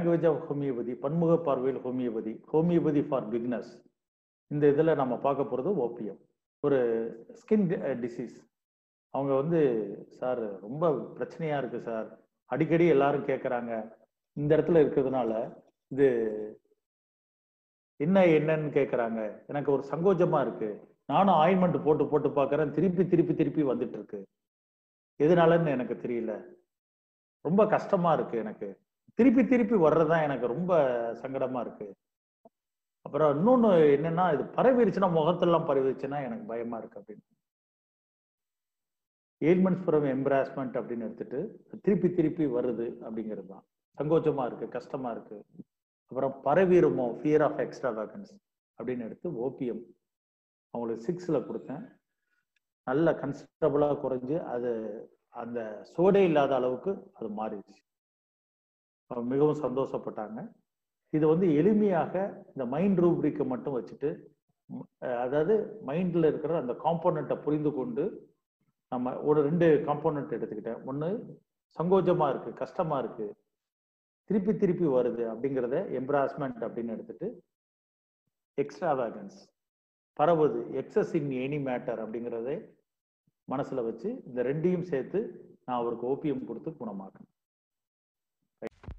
language of homeopathy பன்முக பார்வையில் homeopathy homeopathy for bigness இந்த இதில் நம்ம பார்க்க போகிறது ஓபிஎம் ஒரு ஸ்கின் டிசீஸ் அவங்க வந்து சார் ரொம்ப பிரச்சனையா இருக்கு சார் அடிக்கடி எல்லாரும் கேட்குறாங்க இந்த இடத்துல இருக்கிறதுனால இது என்ன என்னன்னு கேட்குறாங்க எனக்கு ஒரு சங்கோஜமா இருக்கு நானும் ஆயின்மெண்ட் போட்டு போட்டு பார்க்குறேன் திருப்பி திருப்பி திருப்பி வந்துட்டு இருக்கு எதனாலன்னு எனக்கு தெரியல ரொம்ப கஷ்டமா இருக்கு எனக்கு திருப்பி திருப்பி வர்றதுதான் எனக்கு ரொம்ப சங்கடமா இருக்கு அப்புறம் இன்னொன்னு என்னன்னா இது பரவிருச்சுன்னா முகத்தெல்லாம் பரவிருச்சுன்னா எனக்கு பயமா இருக்கு அப்படின்னு ஏல்மெண்ட்ஸ் ஃப்ரம் எம்ப்ராஸ்மெண்ட் அப்படின்னு எடுத்துட்டு திருப்பி திருப்பி வருது அப்படிங்கிறது தான் சங்கோச்சமா இருக்கு கஷ்டமா இருக்கு அப்புறம் பரவிருமோ ஃபியர் ஆஃப் எக்ஸ்ட்ரா வேகன்ஸ் அப்படின்னு எடுத்து ஓபிஎம் அவங்களுக்கு சிக்ஸில் கொடுத்தேன் நல்ல கன்சிடபிளாக குறைஞ்சு அது அந்த சோடே இல்லாத அளவுக்கு அது மாறிடுச்சு அவங்க மிகவும் சந்தோஷப்பட்டாங்க இது வந்து எளிமையாக இந்த மைண்ட் ரூப்ரிக்கை மட்டும் வச்சுட்டு ம், அஹ் அதாவது மைண்டில் இருக்கிற அந்த காம்போனண்ட்டை புரிந்து கொண்டு நம்ம ஒரு ரெண்டு காம்போனண்ட் எடுத்துக்கிட்டேன் ஒன்று சங்கோஜமா இருக்கு கஷ்டமா இருக்கு திருப்பி திருப்பி வருது அப்படிங்கிறத எம்ப்ராஸ்மெண்ட் அப்படின்னு எடுத்துட்டு எக்ஸ்ட்ரா வேகன்ஸ் பரவுது எக்ஸஸ் இன் எனி மேட்டர் அப்படிங்கிறதை மனசுல வச்சு இந்த ரெண்டையும் சேர்த்து நான் அவருக்கு ஓபிஎம் கொடுத்து குணமாக்கணும்